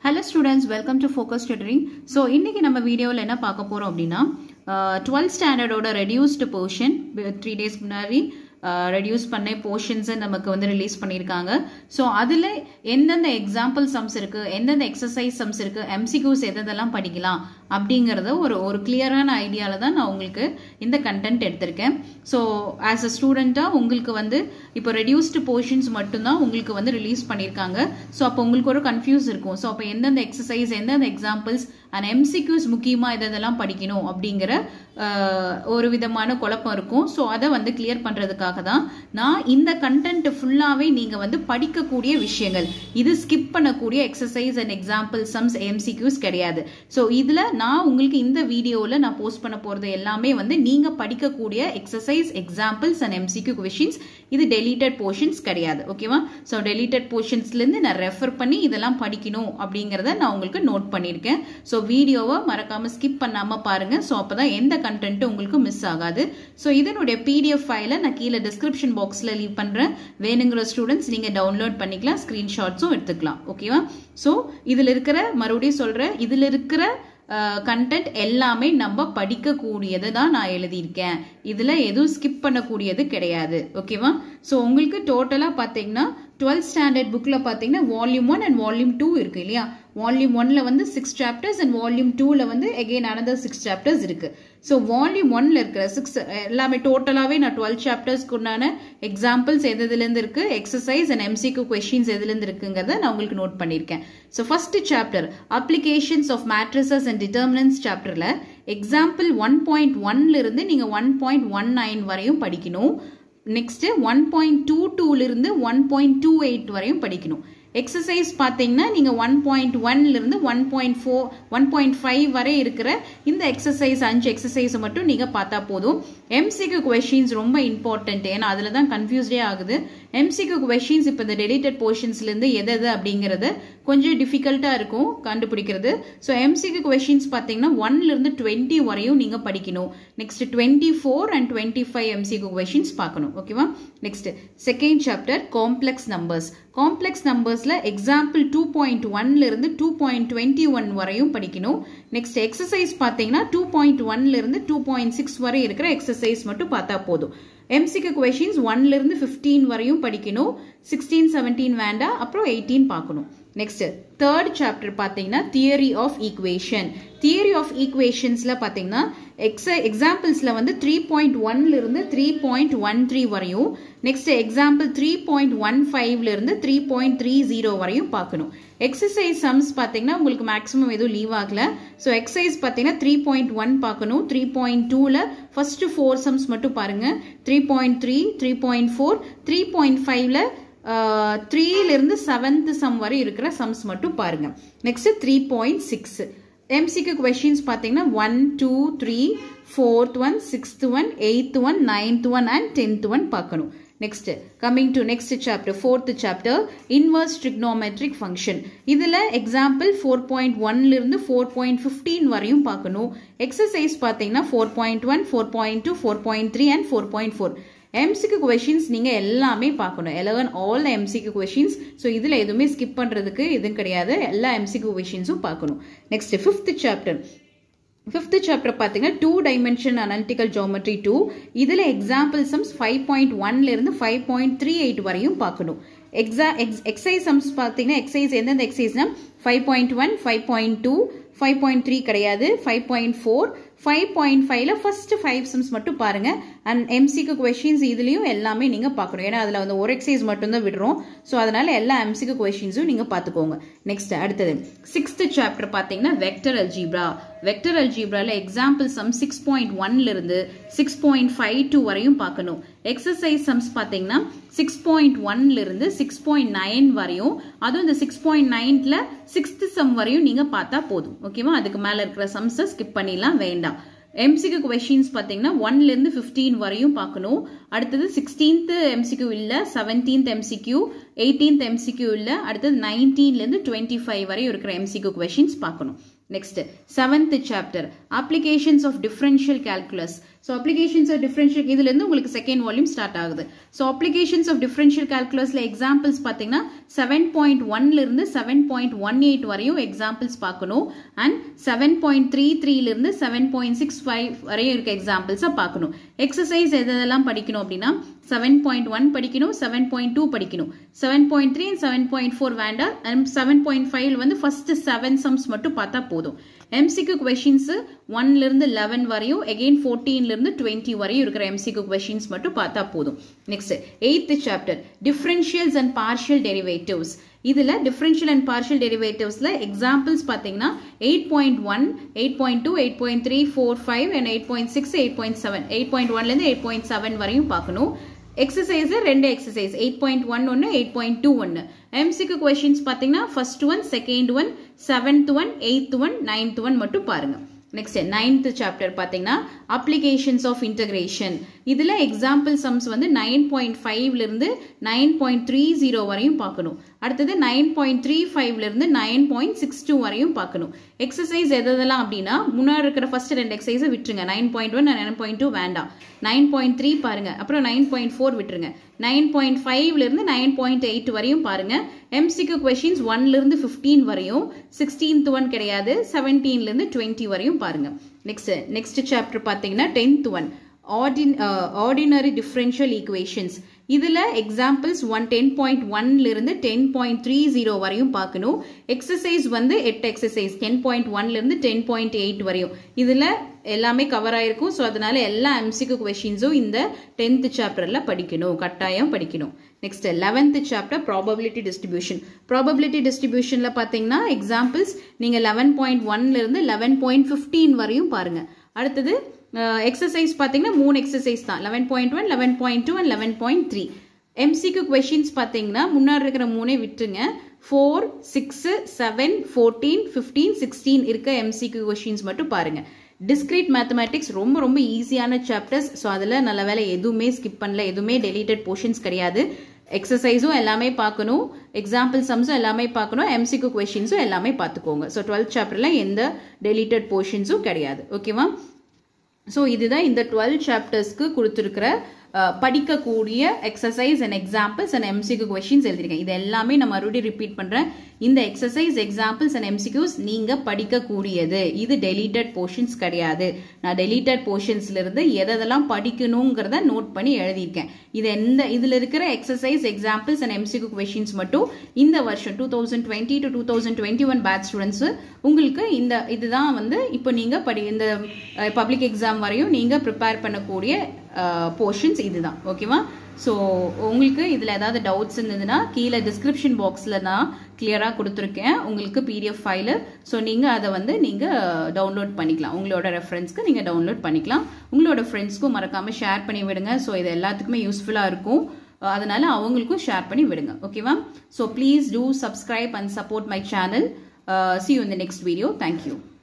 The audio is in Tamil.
hello students welcome to focus tutoring so இன்னைக்கு நம்ம வீடியோவில் என்ன பார்க்க போகிறோம் அப்படின்னா டுவெல்த் ஸ்டாண்டர்டோட ரெடியூஸ்டு போர்ஷன் த்ரீ டேஸ் முன்னாடி ரெடியூஸ் பண்ண போர்ஷன்ஸை நமக்கு வந்து ரிலீஸ் பண்ணியிருக்காங்க ஸோ அதில் எந்தெந்த எக்ஸாம்பிள் சம்ஸ் இருக்குது எந்தெந்த எக்ஸசைஸ் சம்ஸ் இருக்குது எம்சிக்யூஸ் எதெல்லாம் படிக்கலாம் அப்படிங்கிறத ஒரு ஒரு கிளியரான ஐடியாவில் தான் நான் உங்களுக்கு இந்த கண்டென்ட் எடுத்திருக்கேன் ஸோ ஆஸ் அ ஸ்டூடெண்ட்டாக உங்களுக்கு வந்து இப்போ ரெடியூஸ்டு போர்ஷன்ஸ் மட்டும்தான் உங்களுக்கு வந்து ரிலீஸ் பண்ணியிருக்காங்க ஸோ அப்போ உங்களுக்கு ஒரு கன்ஃபியூஸ் இருக்கும் ஸோ அப்போ எந்தெந்த எக்ஸசைஸ் எந்தெந்த எக்ஸாம்பிள்ஸ் அண்ட் எம்சிக்யூஸ் முக்கியமாக எதெல்லாம் படிக்கணும் அப்படிங்கிற ஒரு விதமான குழப்பம் இருக்கும் ஸோ அதை வந்து கிளியர் பண்ணுறதுக்காக தான் நான் இந்த கண்டென்ட் ஃபுல்லாகவே நீங்கள் வந்து படிக்கக்கூடிய விஷயங்கள் இது ஸ்கிப் பண்ணக்கூடிய exercise and example sums MCQs கிடையாது ஸோ இதில் நான் உங்களுக்கு இந்த வீடியோவில் நான் போஸ்ட் பண்ண போகிறது எல்லாமே வந்து நீங்கள் படிக்கக்கூடிய exercise examples and MCQ questions இது டெலீட்டட் போர்ஷன்ஸ் கிடையாது ஓகேவா ஸோ டெலீட்டட் போர்ஷன்ஸ்லேருந்து நான் ரெஃபர் பண்ணி இதெல்லாம் படிக்கணும் அப்படிங்கிறத நான் உங்களுக்கு நோட் பண்ணியிருக்கேன் ஸோ வீடியோவை மறக்காமல் ஸ்கிப் பண்ணாமல் பாருங்கள் ஸோ அப்போ தான் எந்த கண்டென்ட்டும் உங்களுக்கு மிஸ் ஆகாது ஸோ இதனுடைய பிடிஎஃப் ஃபைலை நான் கீழே டிஸ்கிரிப்ஷன் பாக்ஸில் லீவ் பண்ணுறேன் வேணுங்கிற ஸ்டூடெண்ட்ஸ் நீங்கள் டவுன்லோட் பண்ணிக்கலாம் ஸ்க்ரீன்ஷாட்ஸும் எடுத்துக்கலாம் ஓகேவா ஸோ இதில் இருக்கிற மறுபடியும் சொல்கிறேன் இதில் இருக்கிற கண்டென்ட் எல்லாமே நம்ம படிக்கக்கூடியதை தான் நான் எழுதியிருக்கேன் இதில் எதுவும் ஸ்கிப் பண்ணக்கூடியது கிடையாது ஓகேவா ஸோ உங்களுக்கு டோட்டலாக பார்த்தீங்கன்னா டுவெல்த் ஸ்டாண்டர்ட் புக்கில் பார்த்தீங்கன்னா volume one and volume two இருக்கு இல்லையா வால்யூம் ஒன்ல வந்து சிக்ஸ் சாப்டர்ஸ் அண்ட் வால்யூம் டூவில் வந்து எகெயின் அனதர் சிக்ஸ் சாப்டர்ஸ் இருக்கு ஸோ வால்யூம் ஒன்ல இருக்கிற சிக்ஸ் எல்லாமே டோட்டலாகவே நான் டுவெல் சாப்டர்ஸ்க்கு உண்டான எக்ஸாம்பிள்ஸ் எது எதுலேருந்து இருக்கு எக்ஸசைஸ் அண்ட் எம்சிக்கு கொஷின்ஸ் எதுலேருந்து இருக்குங்கிறத நான் உங்களுக்கு நோட் பண்ணியிருக்கேன் so first chapter applications of matrices and determinants சாப்டரில் எக்ஸாம்பிள் ஒன் பாயிண்ட் ஒன்ல இருந்து நீங்கள் ஒன் பாயிண்ட் ஒன் நைன் வரையும் படிக்கணும் நெக்ஸ்ட் ஒன் பாயிண்ட் டூ டூலிருந்து ஒன் பாயிண்ட் டூ எயிட் வரையும் படிக்கணும் எக்ஸசைஸ் பார்த்தீங்கன்னா நீங்கள் ஒன் பாயிண்ட் ஒன்லேருந்து one point four one point five வரை இருக்கிற இந்த எக்ஸசைஸ் அஞ்சு எக்ஸசைஸை மட்டும் நீங்கள் பார்த்தா போதும் எம்சிக்கு கொஷின்ஸ் ரொம்ப இம்பார்ட்டன்ட் ஏன்னா அதில் தான் கன்ஃபியூஸ்டே ஆகுது எம்சிக்கு கொஷின்ஸ் இப்போ இந்த டெலிட்டட் போர்ஷன்ஸ்லேருந்து எது எது அப்படிங்கிறது கொஞ்சம் டிஃபிகல்ட்டாக இருக்கும் கண்டுபிடிக்கிறது ஸோ எம்சிக்கு கொஷின்ஸ் பார்த்தீங்கன்னா ஒன்லேருந்து டுவெண்ட்டி வரையும் நீங்கள் படிக்கணும் next twenty four and twenty five MCQ questions பார்க்கணும் ஓகேவா next second chapter complex numbers காம்ப்ளெக்ஸ் நம்பர்ஸில் எக்ஸாம்பிள் டூ பாயிண்ட் ஒன்லேருந்து டூ பாயிண்ட் டுவெண்ட்டி ஒன் வரையும் படிக்கணும் நெக்ஸ்ட் எக்ஸசைஸ் பார்த்தீங்கன்னா டூ பாயிண்ட் ஒன்லேருந்து டூ பாயிண்ட் சிக்ஸ் வரை இருக்கிற எக்ஸசைஸ் மட்டும் பார்த்தா போதும் எம்சிக்கு கொஷின்ஸ் ஒன்லேருந்து ஃபிஃப்டீன் வரையும் படிக்கணும் சிக்ஸ்டீன் செவன்டீன் வேண்டாம் அப்புறம் எயிட்டீன் பார்க்கணும் நெக்ஸ்ட் தேர்ட் சாப்டர் பார்த்தீங்கன்னா theory of equation theory of ஈக்குவேஷன்ஸில் பார்த்தீங்கன்னா எக்ஸ எக்ஸாம்பிள்ஸில் வந்து த்ரீ பாயிண்ட் ஒன்லேருந்து த்ரீ பாயிண்ட் ஒன் த்ரீ வரையும் next example three point one ஃபைவ்லேருந்து த்ரீ பாயிண்ட் த்ரீ ஜீரோ வரையும் பார்க்கணும் எக்ஸசைஸ் சம்ஸ் பார்த்தீங்கன்னா உங்களுக்கு மேக்ஸிமம் எதுவும் லீவ் ஆகல ஸோ எக்ஸசைஸ் பார்த்தீங்கன்னா த்ரீ பாயிண்ட் ஒன் பார்க்கணும் த்ரீ பாயிண்ட் டூவில் ஃபர்ஸ்ட் ஃபோர் சம்ஸ் மட்டும் பாருங்க three point three three point four three point ஃபைவ்ல த்ரீலேருந்து செவன்த் சம் வரை இருக்கிற சம்ஸ் மட்டும் பாருங்க next three point six MCQ questions பார்த்தீங்கன்னா one two three fourth one sixth one eighth one ninth one and tenth one பார்க்கணும் next coming to next chapter fourth chapter inverse trigonometric function இதில் எக்ஸாம்பிள் ஃபோர் பாயிண்ட் ஒன்லேருந்து ஃபோர் பாயிண்ட் ஃபிஃப்டீன் வரையும் பார்க்கணும் எக்ஸசைஸ் பார்த்தீங்கன்னா four point one four point two four point three and four point four MCQ questions நீங்கள் எல்லாமே பார்க்கணும் eleven all MCQ questions so இதில் எதுவுமே ஸ்கிப் பண்ணுறதுக்கு எதுவும் கிடையாது எல்லா எம்சிக்கு கொஷின்ஸும் பார்க்கணும் next fifth chapter fifth chapter பார்த்தீங்கன்னா two dimension analytical geometry two இதில் எக்ஸாம்பிள் சம்ஸ் ஃபைவ் பாயிண்ட் ஒன்லேருந்து ஃபைவ் பாயிண்ட் த்ரீ எயிட் வரையும் பார்க்கணும் எக்ஸா எக்ஸ் எக்ஸைஸ் சம்ஸ் பார்த்தீங்கன்னா எக்ஸைஸ் எந்தெந்த எக்ஸைஸ்னா five point one five point two five point three கிடையாது five point four five point ஃபைவ்ல ஃபர்ஸ்ட் ஃபைவ் சம்ஸ் மட்டும் பாருங்க அண்ட் எம்சிக்கு கொஷின்ஸ் இதுலயும் எல்லாமே நீங்க பார்க்கணும் ஏன்னா அதுல வந்து ஒரு எக்ஸைஸ் மட்டும் தான் விடுறோம் ஸோ அதனால எல்லா எம்சிக்கு கொஷின்ஸும் நீங்க பார்த்துக்கோங்க நெக்ஸ்ட் அடுத்தது சிக்ஸ்த் சாப்டர் பார்த்தீங்கன்னா வெக்டர் அல்ஜீப்ரா வெக்டர் அல்ஜீப்ரால எக்ஸாம்பிள் சம் சிக்ஸ் பாயிண்ட் ஒன்ல இருந்து சிக்ஸ் பாயிண்ட் ஃபைவ் டூ வரையும் பார்க்கணும் எக்ஸசைஸ் சம்ஸ் பார்த்தீங்கன்னா சிக்ஸ் பாயிண்ட் ஒன்ல இருந்து சிக்ஸ் பாயிண்ட் நைன் வரையும் அதுவும் இந்த சிக்ஸ் பாயிண்ட் நைன்ல சிக்ஸ்த் சம் வரையும் நீங்க பார்த்தா போதும் ஓகேவா அதுக்கு மேல இருக்கிற சம்ஸை ஸ்கிப் பண்ணிடலாம் வேண்டாம் எம்சிக்கு கொஷின்ஸ் பார்த்தீங்கன்னா ஒன்லேருந்து ஃபிஃப்டீன் வரையும் பார்க்கணும் அடுத்தது சிக்ஸ்டீன்த் எம்சிக்யூ இல்லை செவன்டீன்த் எம்சிக்யூ எயிட்டீன்த் எம்சிக்யூ இல்லை அடுத்தது நைன்டீன்லேருந்து டுவெண்ட்டி ஃபைவ் வரையும் இருக்கிற எம்சிக்யூ கொஷின்ஸ் பார்க்கணும் next seventh chapter applications of differential calculus so applications of differential இதுலேருந்து உங்களுக்கு செகண்ட் வால்யூம் ஸ்டார்ட் ஆகுது ஸோ அப்ளிகேஷன்ஸ் ஆஃப் டிஃபரன்ஷியல் கால்குலஸில் எக்ஸாம்பிள்ஸ் பார்த்தீங்கன்னா செவன் பாயிண்ட் ஒன்லேருந்து செவன் பாயிண்ட் ஒன் எயிட் வரையும் எக்ஸாம்பிள்ஸ் பார்க்கணும் அண்ட் செவன் பாயிண்ட் த்ரீ த்ரீலேருந்து செவன் பாயிண்ட் சிக்ஸ் ஃபைவ் வரையும் இருக்க எக்ஸாம்பிள்ஸை பார்க்கணும் எக்ஸசைஸ் எதெல்லாம் படிக்கணும் அப்படின்னா செவன் பாயிண்ட் ஒன் படிக்கணும் செவன் பாயிண்ட் டூ படிக்கணும் seven point three seven point four வேண்டாம் அண்ட் செவன் பாயிண்ட் ஃபைவ் வந்து ஃபர்ஸ்ட் செவன் சம்ஸ் மட்டும் பார்த்தா போதும் எம்சிக்கு கொஷின்ஸ் ஒன்லேருந்து லெவன் வரையும் எகெயின் ஃபோர்டீன்லேருந்து டுவெண்ட்டி வரையும் இருக்கிற எம்சிக்கு கொஷின்ஸ் மட்டும் பார்த்தா போதும் next eighth chapter differentials and partial derivatives இதில் டிஃபரன்ஷியல் அண்ட் பார்ஷியல் டெரிவேட்டிவ்ஸில் எக்ஸாம்பிள்ஸ் பார்த்தீங்கன்னா eight point one eight point two eight point three four five and eight point six eight point seven eight point ஒன்லேருந்து எயிட் பாயிண்ட் செவன் வரையும் பார்க்கணும் எக்ஸசைஸ் ரெண்டு எக்ஸசைஸ் எயிட் பாயிண்ட் ஒன் ஒன்று எயிட் பாயிண்ட் டூ ஒன்று எம்சிக்கு கொஷின்ஸ் பார்த்தீங்கன்னா first one second one seventh one eighth one ninth one மட்டும் பாருங்க நெக்ஸ்ட் நைன்த் சாப்டர் பார்த்தீங்கன்னா அப்ளிகேஷன்ஸ் ஆஃப் இன்டகிரேஷன் இதில் எக்ஸாம்பிள் சம்ஸ் வந்து நைன் பாயிண்ட் ஃபைவ்லேருந்து நைன் பாயிண்ட் த்ரீ ஜீரோ வரையும் பார்க்கணும் அடுத்தது நைன் பாயிண்ட் த்ரீ ஃபைவ்லேருந்து நைன் பாயிண்ட் சிக்ஸ் டூ வரையும் பார்க்கணும் எக்ஸசைஸ் எதெல்லாம் அப்படின்னா முன்னாடி இருக்கிற ஃபர்ஸ்ட் ரெண்டு எக்ஸசைஸை விட்டுருங்க nine point one nine point two வேண்டாம் நைன் பாயிண்ட் த்ரீ பாருங்க அப்புறம் நைன் பாயிண்ட் ஃபோர் விட்டுருங்க நைன் பாயிண்ட் ஃபைவ்லேருந்து நைன் பாயிண்ட் எயிட் வரையும் பாருங்க எம்சிக்கு கொஷின்ஸ் ஒன்லேருந்து ஃபிஃப்டீன் வரையும் சிக்ஸ்டீன்த் ஒன் கிடையாது செவன்டீன்லேருந்து டுவெண்ட்டி வரையும் பாருங்க நெக்ஸ்ட் நெக்ஸ்ட் சாப்டர் பார்த்தீங்கன்னா டென்த் ஒன் ஆர்டின் ஆர்டினரி டிஃப்ரென்ஷியல் ஈக்குவேஷன்ஸ் இதில் எக்ஸாம்பிள்ஸ் ஒன் டென் பாயிண்ட் ஒன்லேருந்து டென் பாயிண்ட் த்ரீ ஜீரோ வரையும் பார்க்கணும் எக்ஸசைஸ் வந்து எட்டு எக்ஸசைஸ் டென் பாயிண்ட் ஒன்லேருந்து டென் பாயிண்ட் எயிட் வரையும் இதில் எல்லாமே கவர் ஆயிருக்கும் ஸோ அதனால எல்லா எம்சிக்கு கொஷின்ஸும் இந்த டென்த் சாப்டரில் படிக்கணும் கட்டாயம் படிக்கணும் next eleventh chapter probability distribution probability டிஸ்ட்ரிபியூஷனில் பார்த்தீங்கன்னா எக்ஸாம்பிள்ஸ் நீங்கள் லெவன் பாயிண்ட் ஒன்லேருந்து லெவன் பாயிண்ட் ஃபிஃப்டீன் வரையும் பாருங்க அடுத்தது எக்ஸசைஸ் பார்த்தீங்கன்னா மூணு எக்ஸசைஸ் தான் eleven point one eleven point two and eleven point three MCQ questions பார்த்தீங்கன்னா முன்னாடி இருக்கிற மூணே விட்டுருங்க four six seven fourteen fifteen sixteen இருக்க எம்சிக்கு கொஷின்ஸ் மட்டும் பாருங்க டிஸ்கிரீட் மேத்தமேட்டிக்ஸ் ரொம்ப ரொம்ப ஈஸியான சாப்டர்ஸ் ஸோ அதில் நல்ல வேலை எதுவுமே ஸ்கிப் பண்ணல எதுவுமே டெலிட்டட் போர்ஷன்ஸ் கிடையாது எக்ஸசைஸும் எல்லாமே பார்க்கணும் எக்ஸாம்பிள் சம்ஸும் எல்லாமே பார்க்கணும் எம்சிக்கு கொஷின்ஸும் எல்லாமே பார்த்துக்கோங்க ஸோ டுவெல்த் சாப்டரில் எந்த டெலிட்டட் போர்ஷன்ஸும் கிடையாது ஓகேவா ஸோ இதுதான் இந்த டுவெல் சாப்டர்ஸ்க்கு கொடுத்துருக்கிற படிக்கக்கூடிய exercise and examples and MCQ questions எழுதிருக்கேன் இது எல்லாமே நான் மறுபடியும் ரிப்பீட் பண்ணுறேன் இந்த எக்ஸசைஸ் எக்ஸாம்பிள்ஸ் அண்ட் எம்சிக்யூஸ் நீங்கள் படிக்கக்கூடியது இது டெலிட்டட் போர்ஷன்ஸ் கிடையாது நான் டெலிட்டட் போர்ஷன்ஸ்லேருந்து எதெல்லாம் படிக்கணுங்கிறத நோட் பண்ணி எழுதியிருக்கேன் இது எந்த இதில் இருக்கிற exercise examples and MCQ questions மட்டும் இந்த வருஷம் two thousand twenty two two thousand twenty one batch students உங்களுக்கு இந்த இதுதான் வந்து இப்போ நீங்கள் படி இந்த பப்ளிக் எக்ஸாம் வரையும் நீங்கள் ப்ரிப்பேர் பண்ணக்கூடிய போர்ஷன்ஸ் இதுதான் ஓகேவா ஸோ உங்களுக்கு இதில் ஏதாவது டவுட்ஸ் இருந்ததுன்னா கீழே டிஸ்கிரிப்ஷன் பாக்ஸில் நான் கிளியராக கொடுத்துருக்கேன் உங்களுக்கு பிடிஎஃப் ஃபைலு ஸோ நீங்கள் அதை வந்து நீங்கள் டவுன்லோட் பண்ணிக்கலாம் உங்களோட ரெஃபரன்ஸ்க்கு நீங்கள் டவுன்லோட் பண்ணிக்கலாம் உங்களோட ஃப்ரெண்ட்ஸ்க்கும் மறக்காமல் ஷேர் பண்ணி விடுங்க ஸோ இது எல்லாத்துக்குமே யூஸ்ஃபுல்லாக இருக்கும் அதனால அவங்களுக்கும் ஷேர் பண்ணி விடுங்க ஓகேவா so please do subscribe and support my channel see you இந்த நெக்ஸ்ட் வீடியோ தேங்க்யூ